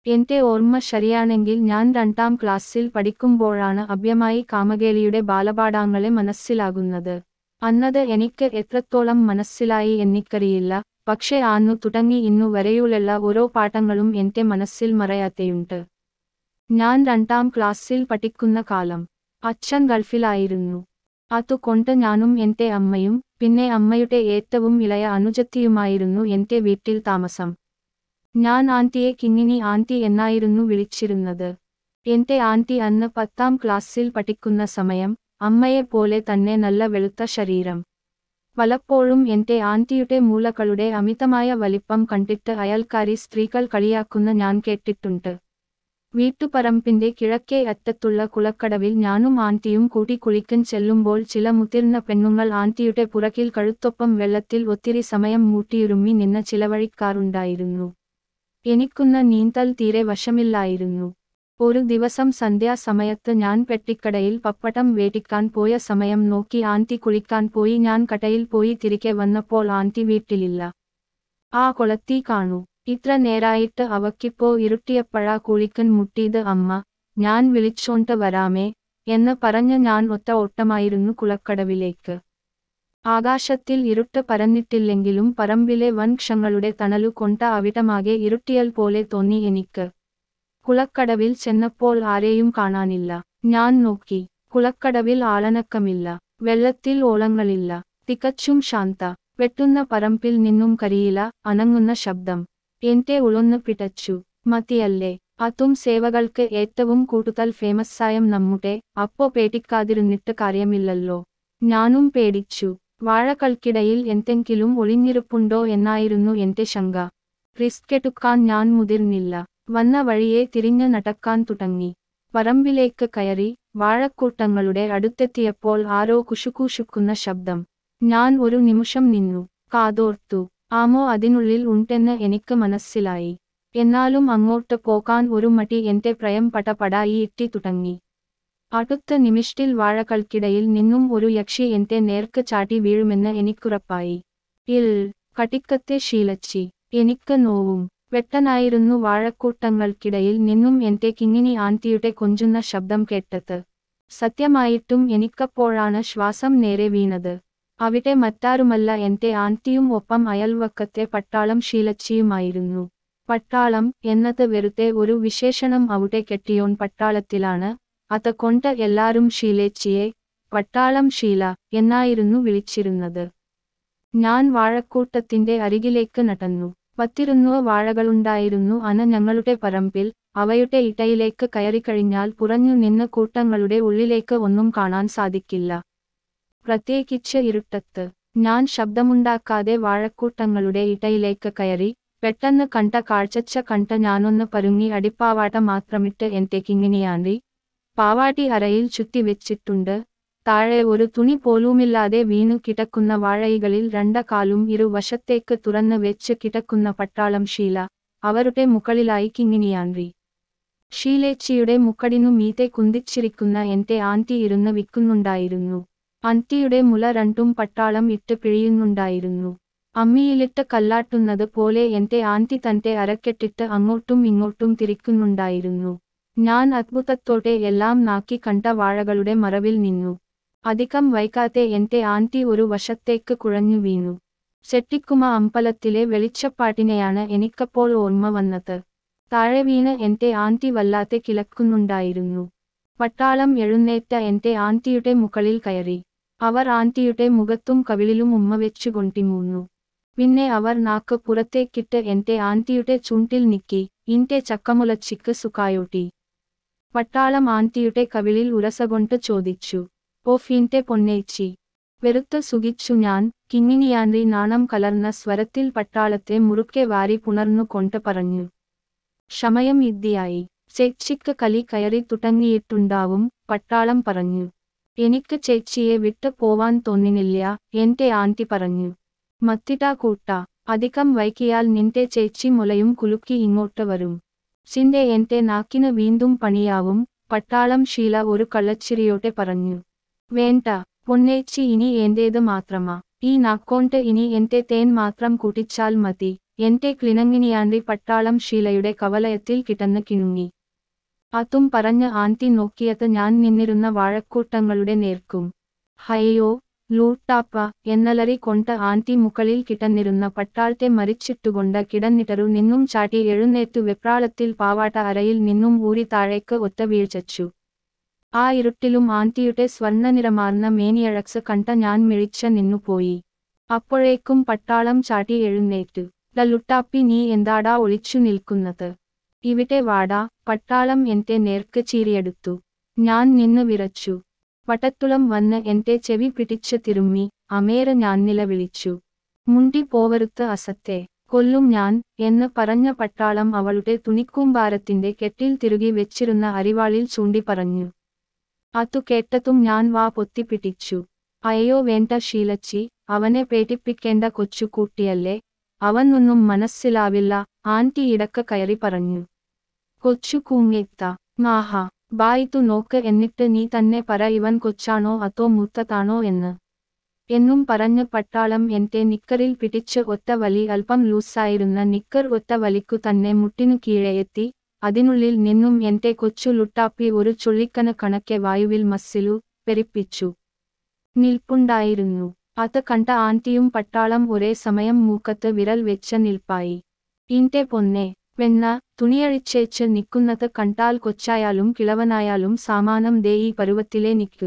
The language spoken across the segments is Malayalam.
എന്റെ ഓർമ്മ ശരിയാണെങ്കിൽ ഞാൻ രണ്ടാം ക്ലാസ്സിൽ പഠിക്കുമ്പോഴാണ് അഭ്യമായി കാമകേളിയുടെ ബാലപാഠങ്ങളെ മനസ്സിലാകുന്നത് അന്നത് എനിക്ക് എത്രത്തോളം മനസ്സിലായി എനിക്കറിയില്ല പക്ഷേ അന്നു തുടങ്ങി ഇന്നു വരെയുള്ള ഓരോ പാഠങ്ങളും എന്റെ മനസ്സിൽ മറയാതെയുണ്ട് ഞാൻ രണ്ടാം ക്ലാസ്സിൽ പഠിക്കുന്ന കാലം അച്ഛൻ ഗൾഫിലായിരുന്നു അതുകൊണ്ട് ഞാനും എന്റെ അമ്മയും പിന്നെ അമ്മയുടെ ഏറ്റവും ഇളയ അനുജത്തിയുമായിരുന്നു എന്റെ വീട്ടിൽ താമസം ഞാൻ ആന്റിയെ കിങ്ങിനി ആന്റി എന്നായിരുന്നു വിളിച്ചിരുന്നത് എന്റെ ആന്റി അന്ന് പത്താം ക്ലാസ്സിൽ പഠിക്കുന്ന സമയം അമ്മയെപ്പോലെ തന്നെ നല്ല വെളുത്ത ശരീരം പലപ്പോഴും എന്റെ ആന്റിയുടെ മൂലകളുടെ അമിതമായ വലിപ്പം കണ്ടിട്ട് അയൽക്കാരി സ്ത്രീകൾ കളിയാക്കുന്ന ഞാൻ കേട്ടിട്ടുണ്ട് വീട്ടുപറമ്പിന്റെ കിഴക്കേ അറ്റത്തുള്ള കുളക്കടവിൽ ഞാനും ആന്റിയും കൂടി കുളിക്കൻ ചെല്ലുമ്പോൾ ചില മുതിർന്ന പെണ്ണുങ്ങൾ ആന്റിയുടെ പുറകിൽ കഴുത്തൊപ്പം വെള്ളത്തിൽ ഒത്തിരി സമയം മൂട്ടിയുരുമ്മി നിന്ന് ചിലവഴിക്കാറുണ്ടായിരുന്നു എനിക്കുന്ന നീന്തൽ തീരെ വശമില്ലായിരുന്നു ഒരു ദിവസം സന്ധ്യാസമയത്ത് ഞാൻ പെട്ടിക്കടയിൽ പപ്പടം വേടിക്കാൻ പോയ സമയം നോക്കി ആന്റി കുളിക്കാൻ പോയി ഞാൻ കടയിൽ പോയി തിരികെ വന്നപ്പോൾ ആന്റി വീട്ടിലില്ല ആ കൊളത്തി കാണൂ ഇത്ര നേരായിട്ട് അവക്കിപ്പോ ഇരുട്ടിയപ്പഴാ കുളിക്കൻ മുട്ടിയത് അമ്മ ഞാൻ വിളിച്ചോണ്ട് വരാമേ എന്ന് പറഞ്ഞ് ഞാൻ ഒറ്റ ഓട്ടമായിരുന്നു കുളക്കടവിലേക്ക് ആകാശത്തിൽ ഇരുട്ട് പരന്നിട്ടില്ലെങ്കിലും പറമ്പിലെ വൻക്ഷങ്ങളുടെ തണലു കൊണ്ട അവിടമാകെ ഇരുട്ടിയൽ പോലെ തോന്നി എനിക്ക് കുളക്കടവിൽ ചെന്നപ്പോൾ ആരെയും കാണാനില്ല ഞാൻ നോക്കി കുളക്കടവിൽ ആളനക്കമില്ല വെള്ളത്തിൽ ഓളങ്ങളില്ല തികച്ചും ശാന്ത വെട്ടുന്ന പറമ്പിൽ നിന്നും കരിയില അനങ്ങുന്ന ശബ്ദം എന്റെ ഉളൊന്ന് പിടച്ചു മതിയല്ലേ അതും സേവകൾക്ക് ഏറ്റവും കൂടുതൽ ഫേമസായം നമ്മുടെ അപ്പോ പേടിക്കാതിരുന്നിട്ട് കാര്യമില്ലല്ലോ ഞാനും പേടിച്ചു വാഴകൾക്കിടയിൽ എന്തെങ്കിലും ഒളിഞ്ഞിരിപ്പുണ്ടോ എന്നായിരുന്നു എന്റെ ശങ്ക റിസ്ക് എടുക്കാൻ ഞാൻ മുതിർന്നില്ല വന്ന വഴിയെ തിരിഞ്ഞു നടക്കാൻ തുടങ്ങി പറമ്പിലേക്ക് കയറി വാഴക്കൂട്ടങ്ങളുടെ അടുത്തെത്തിയപ്പോൾ ആരോ കുശുകൂശുക്കുന്ന ശബ്ദം ഞാൻ ഒരു നിമിഷം നിന്നു കാതോർത്തു ആമോ അതിനുള്ളിൽ ഉണ്ടെന്ന് എനിക്ക് മനസ്സിലായി എന്നാലും അങ്ങോട്ട് പോകാൻ ഒരു മടി എന്റെ പ്രയം പടപടായി ഇട്ടി തുടങ്ങി അടുത്ത നിമിഷത്തിൽ വാഴകൾക്കിടയിൽ നിന്നും ഒരു യക്ഷി എന്റെ നേർക്ക് ചാടി വീഴുമെന്ന് എനിക്കുറപ്പായി ഇൽ കടിക്കത്തെ ശീലച്ചി എനിക്ക് നോവും വെട്ടനായിരുന്നു വാഴക്കൂട്ടങ്ങൾക്കിടയിൽ നിന്നും എന്റെ കിങ്ങിനി ആന്റിയുടെ കൊഞ്ചുന്ന ശബ്ദം കേട്ടത് സത്യമായിട്ടും എനിക്കപ്പോഴാണ് ശ്വാസം നേരെ വീണത് അവിടെ മറ്റാരുമല്ല എന്റെ ആന്റിയും ഒപ്പം അയൽവക്കത്തെ പട്ടാളം ശീലച്ചിയുമായിരുന്നു പട്ടാളം എന്നത് വെറുതെ ഒരു വിശേഷണം അവിടെ കെട്ടിയോൻ പട്ടാളത്തിലാണ് അത് കൊണ്ട് എല്ലാരും ഷീലേച്ചിയെ പട്ടാളം ഷീല എന്നായിരുന്നു വിളിച്ചിരുന്നത് ഞാൻ വാഴക്കൂട്ടത്തിന്റെ അരികിലേക്ക് നടന്നു പത്തിരുന്നോ വാഴകളുണ്ടായിരുന്നു അന ഞങ്ങളുടെ പറമ്പിൽ അവയുടെ ഇടയിലേക്ക് കയറിക്കഴിഞ്ഞാൽ പുറഞ്ഞു നിന്ന് കൂട്ടങ്ങളുടെ ഉള്ളിലേക്ക് ഒന്നും കാണാൻ സാധിക്കില്ല പ്രത്യേകിച്ച് ഇരുട്ടത്ത് ഞാൻ ശബ്ദമുണ്ടാക്കാതെ വാഴക്കൂട്ടങ്ങളുടെ ഇടയിലേക്ക് കയറി പെട്ടെന്ന് കണ്ട കാഴ്ചച്ച കണ്ട ഞാനൊന്ന് പരുങ്ങി അടിപ്പാവാട മാത്രമിട്ട് എന്റെ കിങ്ങിനിയാണ്ടി പാവാടി അറയിൽ ചുറ്റി വെച്ചിട്ടുണ്ട് താഴെ ഒരു തുണി പോലുമില്ലാതെ വീണു കിടക്കുന്ന വാഴയികളിൽ രണ്ട കാലും ഇരുവശത്തേക്ക് തുറന്ന് വെച്ച് കിടക്കുന്ന പട്ടാളം ഷീല അവരുടെ മുകളിലായി കിങ്ങിനിയാണ്ടി ഷീലേച്ചിയുടെ മുക്കടിനു മീതെ കുന്തിച്ചിരിക്കുന്ന എന്റെ ആന്റി ഇരുന്ന് വിൽക്കുന്നുണ്ടായിരുന്നു ആന്റിയുടെ മുല രണ്ടും പട്ടാളം ഇട്ട് പിഴിയുന്നുണ്ടായിരുന്നു അമ്മിയിലിട്ട് കല്ലാട്ടുന്നത് പോലെ എന്റെ ആന്റി തന്റെ അരക്കെട്ടിട്ട് അങ്ങോട്ടും ഇങ്ങോട്ടും തിരിക്കുന്നുണ്ടായിരുന്നു ഞാൻ അത്ഭുതത്തോടെ എല്ലാം നാക്കി കണ്ട വാഴകളുടെ മറവിൽ നിന്നു അധികം വൈകാതെ എന്റെ ആന്റി ഒരു വശത്തേക്ക് കുഴഞ്ഞു വീണു ചെട്ടിക്കുമ അമ്പലത്തിലെ വെളിച്ചപ്പാട്ടിനെയാണ് എനിക്കപ്പോൾ ഓർമ്മ വന്നത് താഴെ വീണ് എന്റെ ആന്റി വല്ലാതെ കിളക്കുന്നുണ്ടായിരുന്നു പട്ടാളം എഴുന്നേറ്റ എന്റെ ആന്റിയുടെ മുകളിൽ കയറി അവർ ആന്റിയുടെ മുഖത്തും കവിളിലും ഉമ്മ വെച്ചു കൊണ്ടിമൂന്നു പിന്നെ അവർ നാക്ക് പുറത്തേക്കിട്ട് എന്റെ ആന്റിയുടെ ചുണ്ടിൽ നിക്കി ഇന്റെ ചക്കമുലച്ചിക്ക് സുഖായോട്ടി പട്ടാളം ആന്റിയുടെ കവിളിൽ ഉരസകൊണ്ട് ചോദിച്ചു ഓ ഫീന്റെ പൊന്നേച്ചി വെറുത്ത് സുഖിച്ചു ഞാൻ കിങ്ങിനിയാൻറി നാണം കലർന്ന സ്വരത്തിൽ പട്ടാളത്തെ മുറുക്കെ വാരി പുണർന്നു കൊണ്ട് പറഞ്ഞു ക്ഷമയം ഇദ്ദിയായി ചേച്ചിക്ക് കലി കയറി തുടങ്ങിയിട്ടുണ്ടാവും പട്ടാളം പറഞ്ഞു എനിക്ക് ചേച്ചിയെ വിട്ടു പോവാൻ തോന്നിനില്ല എന്റെ ആന്റി പറഞ്ഞു മത്തിട്ടാ കൂട്ട അധികം വൈകിയാൽ നിന്റെ ചേച്ചി മുലയും കുലുക്കി ഇങ്ങോട്ട് വരും ചിന്റെ എന്റെ നാക്കിന് വീണ്ടും പണിയാവും പട്ടാളം ശീല ഒരു കള്ളച്ചിരിയോടെ പറഞ്ഞു വേണ്ട പൊന്നേച്ചി ഇനി എന്റേത് മാത്രമാ ഈ നാക്കോണ്ട് ഇനി എന്റെ തേൻ മാത്രം കൂട്ടിച്ചാൽ മതി എന്റെ ക്ലിനങ്ങിനിയാണ്ടി പട്ടാളം ഷീലയുടെ കവലയത്തിൽ കിടന്ന് കിണുങ്ങി അതും പറഞ്ഞ് ആന്റി നോക്കിയത് ഞാൻ നിന്നിരുന്ന വാഴക്കൂട്ടങ്ങളുടെ നേർക്കും ഹയ്യോ ലൂട്ടാപ്പ എന്നലറി കൊണ്ട് ആന്റി മുകളിൽ കിടന്നിരുന്ന പട്ടാളത്തെ മരിച്ചിട്ടുകൊണ്ട് കിടന്നിട്ടരു നിന്നും ചാട്ടി എഴുന്നേറ്റു വെപ്രാളത്തിൽ പാവാട്ട അരയിൽ നിന്നും ഊരി താഴേക്ക് ഒറ്റ വീഴ്ചച്ചു ആ ഇരുട്ടിലും ആന്റിയുടെ സ്വർണ്ണനിറമാർന്ന മേനിയഴക്സ് കണ്ട ഞാൻ മിഴിച്ച നിന്നുപോയി അപ്പോഴേക്കും പട്ടാളം ചാട്ടി എഴുന്നേറ്റു "ദ ലുട്ടാപ്പി നീ എന്താടാ ഒളിച്ചു നിൽക്കുന്നത് ഇവിടെ വാടാ പട്ടാളം എന്റെ നേർക്ക് ചീറിയെടുത്തു ഞാൻ നിന്ന് വിറച്ചു വട്ടത്തുളം വന്ന് എന്റെ ചെവി പിടിച്ച് തിരുമ്മി അമേര ഞാൻ നിലവിളിച്ചു മുണ്ടി പോവരുത്ത് അസത്തെ കൊല്ലും ഞാൻ എന്ന് പറഞ്ഞ പട്ടാളം അവളുടെ തുണിക്കൂമ്പാരത്തിന്റെ കെട്ടിൽ തിരുകി വെച്ചിരുന്ന അരിവാളിൽ ചൂണ്ടി പറഞ്ഞു അതു കേട്ടതും ഞാൻ വാ പൊത്തിപ്പിടിച്ചു അയ്യോ വേണ്ട ശീലച്ചി അവനെ പേടിപ്പിക്കേണ്ട കൊച്ചു കൂട്ടിയല്ലേ അവനൊന്നും മനസ്സിലാവില്ല ആന്റി ഇടക്ക് കയറി പറഞ്ഞു കൊച്ചു കൂങ്ങെത്ത മാഹ ബായിത്തു നോക്ക് എന്നിട്ട് നീ തന്നെ പറ ഇവൻ കൊച്ചാണോ അതോ മൂത്തതാണോ എന്ന് എന്നും പറഞ്ഞ് പട്ടാളം എന്റെ നിക്കറിൽ പിടിച്ച് ഒറ്റ വലി അല്പം ലൂസായിരുന്ന നിക്കർ ഒറ്റ വലിക്കു തന്നെ മുട്ടിനു കീഴെ എത്തി അതിനുള്ളിൽ നിന്നും എന്റെ കൊച്ചു ലുട്ടാപ്പി ഒരു ചുള്ളിക്കന കണക്കെ വായുവിൽ മസ്സിലു പെരിപ്പിച്ചു നിൽപ്പുണ്ടായിരുന്നു അത് കണ്ട ആന്റിയും പട്ടാളം ഒരേ സമയം മൂക്കത്ത് വിരൽ വെച്ച നിൽപ്പായി ഇന്റെ പൊന്നെ പെണ്ണ തുണിയഴിച്ചേച്ച് നിക്കുന്നത് കണ്ടാൽ കൊച്ചായാലും കിളവനായാലും സാമാനം ദേ ഈ പരുവത്തിലേ നിൽക്കൂ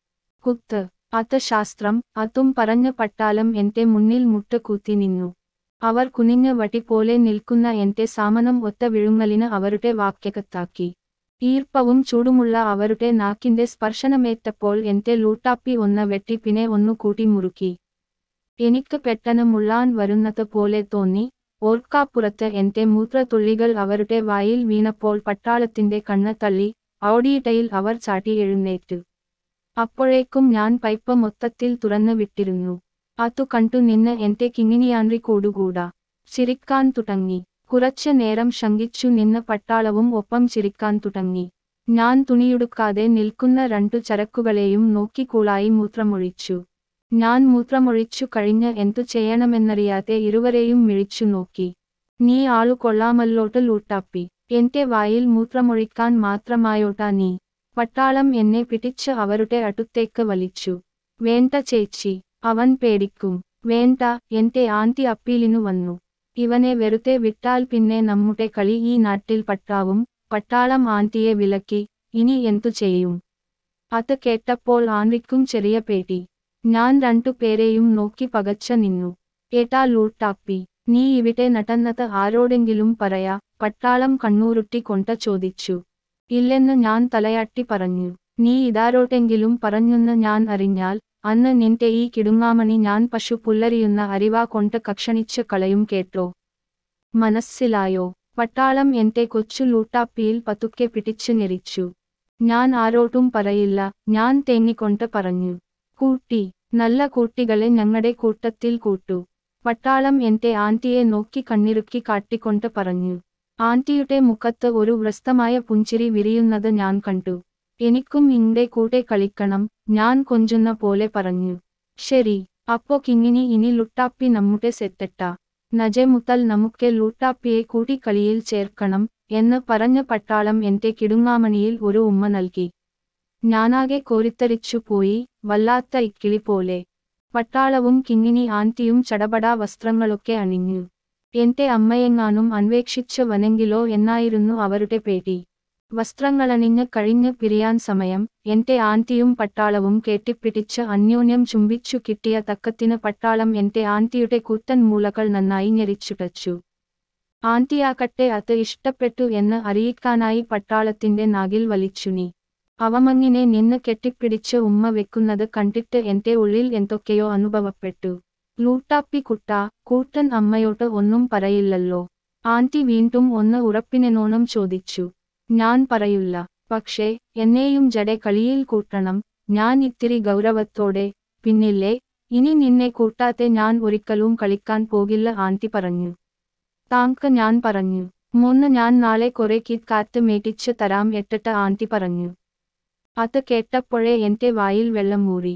കുത്ത് അത് ശാസ്ത്രം അതും പറഞ്ഞ പട്ടാളം എന്റെ മുന്നിൽ മുട്ടുകൂത്തി നിന്നു അവർ കുനിഞ്ഞ വടി പോലെ നിൽക്കുന്ന എന്റെ സാമനം ഒത്ത വിഴുങ്ങലിന് അവരുടെ വാക്യകത്താക്കി ഈർപ്പവും ചൂടുമുള്ള അവരുടെ നാക്കിന്റെ സ്പർശനമേറ്റപ്പോൾ എന്റെ ലൂട്ടാപ്പി ഒന്ന് വെട്ടി പിന്നെ ഒന്നു കൂട്ടി മുറുക്കി എനിക്ക് പെട്ടെന്ന് മുള്ളാൻ വരുന്നത് പോലെ തോന്നി ഓർക്കാപ്പുറത്ത് എന്റെ മൂത്രത്തുള്ളികൾ അവരുടെ വായിൽ വീണപ്പോൾ പട്ടാളത്തിന്റെ കണ്ണ് തള്ളി ഔടിയിട്ടയിൽ അവർ ചാട്ടി എഴുന്നേറ്റു അപ്പോഴേക്കും ഞാൻ പൈപ്പ് മൊത്തത്തിൽ തുറന്നു വിട്ടിരുന്നു അതു കണ്ടു നിന്ന് എന്റെ കിങ്ങിനിയാൻറി കൂടുകൂടാ ചിരിക്കാൻ തുടങ്ങി കുറച്ചു നേരം ശങ്കിച്ചു നിന്ന് പട്ടാളവും ഒപ്പം ചിരിക്കാൻ തുടങ്ങി ഞാൻ തുണിയുടുക്കാതെ നിൽക്കുന്ന രണ്ടു ചരക്കുകളെയും നോക്കി കൂളായി മൂത്രമൊഴിച്ചു ഞാൻ മൂത്രമൊഴിച്ചു കഴിഞ്ഞ് എന്തു ചെയ്യണമെന്നറിയാതെ ഇരുവരെയും മിഴിച്ചു നോക്കി നീ ആളു കൊള്ളാമല്ലോട്ട് ലൂട്ടാപ്പി എന്റെ വായിൽ മൂത്രമൊഴിക്കാൻ മാത്രമായോട്ടാ നീ പട്ടാളം എന്നെ പിടിച്ച് അവരുടെ അടുത്തേക്ക് വലിച്ചു വേണ്ട ചേച്ചി അവൻ പേടിക്കും വേണ്ട എന്റെ ആന്റി അപ്പീലിനു വന്നു ഇവനെ വെറുതെ വിട്ടാൽ പിന്നെ നമ്മുടെ കളി ഈ നാട്ടിൽ പട്ടാവും പട്ടാളം ആന്റിയെ വിലക്കി ഇനി എന്തു ചെയ്യും അത് കേട്ടപ്പോൾ ആന്റിക്കും ചെറിയ പേടി ഞാൻ രണ്ടു പേരെയും നോക്കി പകച്ച നിന്നു ഏട്ടാ ലൂട്ടാപ്പി നീ ഇവിടെ നടന്നത് ആരോടെങ്കിലും പറയാ പട്ടാളം കണ്ണൂരുട്ടി കൊണ്ട ചോദിച്ചു ഇല്ലെന്ന് ഞാൻ തലയാട്ടി പറഞ്ഞു നീ ഇതാരോട്ടെങ്കിലും പറഞ്ഞെന്ന് ഞാൻ അറിഞ്ഞാൽ അന്ന് നിന്റെ ഈ കിടുങ്ങാമണി ഞാൻ പശു പുല്ലരിയുന്ന അരിവാ കൊണ്ട് കക്ഷണിച്ച് കളയും കേട്ടോ മനസ്സിലായോ പട്ടാളം എന്റെ കൊച്ചു ലൂട്ടാപ്പിയിൽ പതുക്കെ പിടിച്ചു ഞെരിച്ചു ഞാൻ ആരോട്ടും പറയില്ല ഞാൻ തേങ്ങിക്കൊണ്ട് പറഞ്ഞു കൂട്ടി നല്ല കൂട്ടികളെ ഞങ്ങളുടെ കൂട്ടത്തിൽ കൂട്ടു പട്ടാളം എന്റെ ആന്റിയെ നോക്കി കണ്ണിറുക്കി കാട്ടിക്കൊണ്ട് പറഞ്ഞു ആന്റിയുടെ മുഖത്ത് ഒരു വ്രസ്തമായ പുഞ്ചിരി വിരിയുന്നത് ഞാൻ കണ്ടു എനിക്കും ഇന്റെ കൂടെ കളിക്കണം ഞാൻ കൊഞ്ചുന്ന പോലെ പറഞ്ഞു ശരി അപ്പോ കിങ്ങിനി ഇനി ലുട്ടാപ്പി നമ്മുടെ സെറ്റട്ട നജെ മുതൽ നമുക്ക് ലൂട്ടാപ്പിയെ കൂടി കളിയിൽ ചേർക്കണം എന്ന് പറഞ്ഞ പട്ടാളം എന്റെ കിടുങ്ങാമണിയിൽ ഒരു ഉമ്മ നൽകി ഞാനാകെ കോരിത്തരിച്ചു പോയി വല്ലാത്ത ഇക്കിളി പോലെ പട്ടാളവും കിങ്ങിനി ആന്റിയും ചടപടാ വസ്ത്രങ്ങളൊക്കെ അണിഞ്ഞു എന്റെ അമ്മയെങ്ങാനും അന്വേഷിച്ചു വനെങ്കിലോ എന്നായിരുന്നു അവരുടെ പേടി വസ്ത്രങ്ങളണിഞ്ഞ് കഴിഞ്ഞ് പിരിയാൻ സമയം എന്റെ ആന്റിയും പട്ടാളവും കെട്ടിപ്പിടിച്ച് അന്യോന്യം ചുംബിച്ചു കിട്ടിയ തക്കത്തിന് പട്ടാളം എന്റെ ആന്റിയുടെ കൂത്തൻ മൂലകൾ നന്നായി ഞെരിച്ചുടച്ചു ആന്റിയാകട്ടെ അത് ഇഷ്ടപ്പെട്ടു എന്ന് അറിയിക്കാനായി പട്ടാളത്തിന്റെ നാഗിൽ വലിച്ചുനി അവമങ്ങിനെ നിന്ന് കെട്ടിപ്പിടിച്ച് ഉമ്മ വെക്കുന്നത് കണ്ടിട്ട് എന്റെ ഉള്ളിൽ എന്തൊക്കെയോ അനുഭവപ്പെട്ടു ലൂട്ടാപ്പി കുട്ട കൂട്ടൻ അമ്മയോട്ട് ഒന്നും പറയില്ലല്ലോ ആന്റി വീണ്ടും ഒന്ന് ഉറപ്പിനെനോണം ചോദിച്ചു ഞാൻ പറയില്ല പക്ഷേ എന്നെയും ജടെ കളിയിൽ കൂട്ടണം ഞാൻ ഇത്തിരി ഗൗരവത്തോടെ പിന്നില്ലേ ഇനി നിന്നെ കൂട്ടാതെ ഞാൻ ഒരിക്കലും കളിക്കാൻ പോകില്ല ആന്റി പറഞ്ഞു താങ്ക ഞാൻ പറഞ്ഞു മൂന്ന് ഞാൻ നാളെ കുറെ കിറ്റ് കാറ്റ് മേടിച്ച് തരാം എട്ടിട്ട് ആന്റി പറഞ്ഞു അത് കേട്ടപ്പോഴേ എന്റെ വായിൽ വെള്ളം മൂറി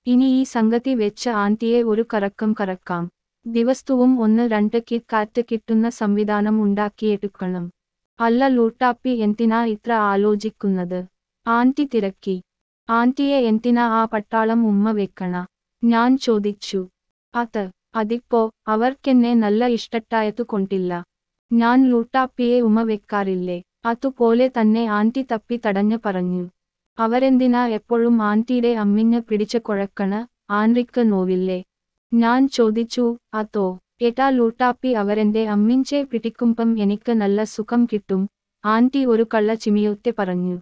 ഇനി ഈ സംഗതി വെച്ച് ആന്റിയെ ഒരു കറക്കം കറക്കാം ദിവസവും ഒന്ന് രണ്ട് കിറ്റ് കാറ്റ് കിട്ടുന്ന സംവിധാനം ഉണ്ടാക്കിയെടുക്കണം അല്ല ലൂട്ടാപ്പി എന്തിനാ ഇത്ര ആലോചിക്കുന്നത് ആന്റി തിരക്കി ആന്റിയെ എന്തിനാ ആ പട്ടാളം ഉമ്മ വെക്കണ ഞാൻ ചോദിച്ചു അത് അതിപ്പോ അവർക്കെന്നെ നല്ല ഇഷ്ടട്ടായതു കൊണ്ടില്ല ഞാൻ ലൂട്ടാപ്പിയെ ഉമ്മ വെക്കാറില്ലേ അതുപോലെ തന്നെ ആന്റി തപ്പി തടഞ്ഞു പറഞ്ഞു അവരെന്തിനാ എപ്പോഴും ആന്റിയുടെ അമ്മിഞ്ഞ് പിടിച്ച് കുഴക്കണ് ആൻറിക്ക് നോവില്ലേ ഞാൻ ചോദിച്ചു അതോ ഏട്ടാ ലൂട്ടാപ്പി അവരെന്റെ അമ്മിഞ്ചെ പിടിക്കുമ്പം എനിക്ക് നല്ല സുഖം കിട്ടും ആന്റി ഒരു കള്ള ചിമിയൊത്തെ പറഞ്ഞു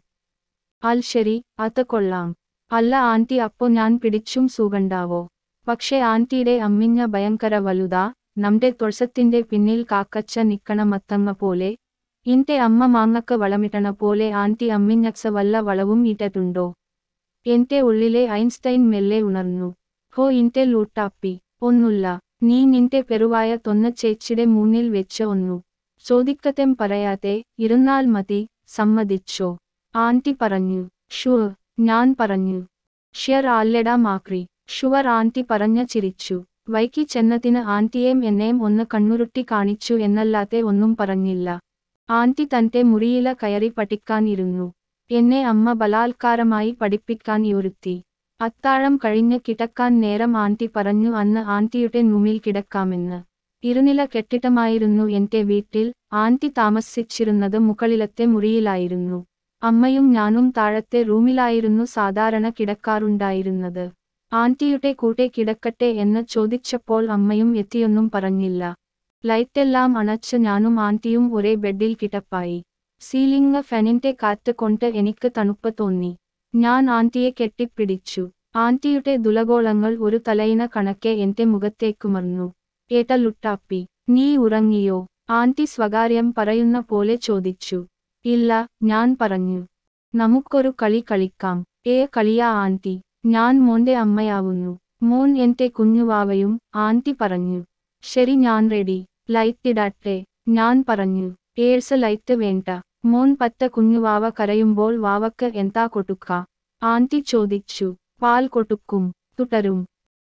അൽ ശരി അത് കൊള്ളാം അല്ല ആന്റി അപ്പോ ഞാൻ പിടിച്ചും സുഖണ്ടാവോ പക്ഷെ ആന്റിയുടെ അമ്മിഞ്ഞ ഭയങ്കര വലുതാ നമ്മുടെ തൊഴസത്തിന്റെ പിന്നിൽ കാക്കച്ച നിക്കണ മത്തങ്ങ പോലെ ഇന്റെ അമ്മ മാങ്ങക്ക് വളമിട്ടണ പോലെ ആന്റി അമ്മിഞ്ഞക്സ വല്ല വളവും ഇട്ടിട്ടുണ്ടോ എന്റെ ഉള്ളിലെ ഐൻസ്റ്റൈൻ മെല്ലെ ഉണർന്നു ഹോ ഇന്റെ ലൂട്ടാപ്പി ഒന്നുല്ല നീ നിന്റെ പെരുവായ തൊന്ന ചേച്ചിയുടെ മുന്നിൽ വെച്ച് ഒന്നു ചോദിക്കത്തെം പറയാതെ ഇരുന്നാൽ മതി സമ്മതിച്ചോ ആന്റി പറഞ്ഞു ഷുവർ ഞാൻ പറഞ്ഞു ഷ്യർ ആല്ലെടാ മാക്രി ഷുവർ ആന്റി പറഞ്ഞ ചിരിച്ചു വൈകി ചെന്നതിന് ആന്റിയേം എന്നെയും ഒന്ന് കണ്ണുരുട്ടി കാണിച്ചു എന്നല്ലാതെ ഒന്നും പറഞ്ഞില്ല ആന്റി തന്റെ മുറിയില കയറി പഠിക്കാൻ ഇരുന്നു എന്നെ അമ്മ ബലാത്കാരമായി പഠിപ്പിക്കാൻ യൊരുത്തി അത്താഴം കഴിഞ്ഞ് കിടക്കാൻ നേരം ആന്റി പറഞ്ഞു അന്ന് ആന്റിയുടെ നുമിൽ കിടക്കാമെന്ന് ഇരുനില കെട്ടിടമായിരുന്നു എന്റെ വീട്ടിൽ ആന്റി താമസിച്ചിരുന്നത് മുകളിലത്തെ മുറിയിലായിരുന്നു അമ്മയും ഞാനും താഴത്തെ റൂമിലായിരുന്നു സാധാരണ കിടക്കാറുണ്ടായിരുന്നത് ആന്റിയുടെ കൂടെ കിടക്കട്ടെ എന്ന് ചോദിച്ചപ്പോൾ അമ്മയും എത്തിയൊന്നും പറഞ്ഞില്ല ലൈറ്റെല്ലാം അണച്ച് ഞാനും ആന്റിയും ഒരേ ബെഡിൽ കിടപ്പായി സീലിംഗ് ഫാനിന്റെ കാറ്റ് കൊണ്ട് എനിക്ക് തണുപ്പ് തോന്നി ഞാൻ ആന്റിയെ കെട്ടിപ്പിടിച്ചു ആന്റിയുടെ ദുലഗോളങ്ങൾ ഒരു തലയിന കണക്കെ എന്റെ മുഖത്തേക്കുമർന്നു ഏട്ട ലുട്ടാപ്പി നീ ഉറങ്ങിയോ ആന്റി സ്വകാര്യം പറയുന്ന പോലെ ചോദിച്ചു ഇല്ല ഞാൻ പറഞ്ഞു നമുക്കൊരു കളി കളിക്കാം ഏ കളിയാ ആന്റി ഞാൻ മോന്റെ അമ്മയാവുന്നു മോൻ എന്റെ കുഞ്ഞുവാവയും ആന്റി പറഞ്ഞു ശരി ഞാൻ റെഡി ലൈറ്റ് ഇടട്ടെ ഞാൻ പറഞ്ഞു ഏഴ്സ് ലൈറ്റ് വേണ്ട മോൻ പറ്റ കുഞ്ഞുവാവ കരയുമ്പോൾ വാവക്ക് എന്താ കൊടുക്ക ആന്റി ചോദിച്ചു പാൽ കൊടുക്കും തുടരും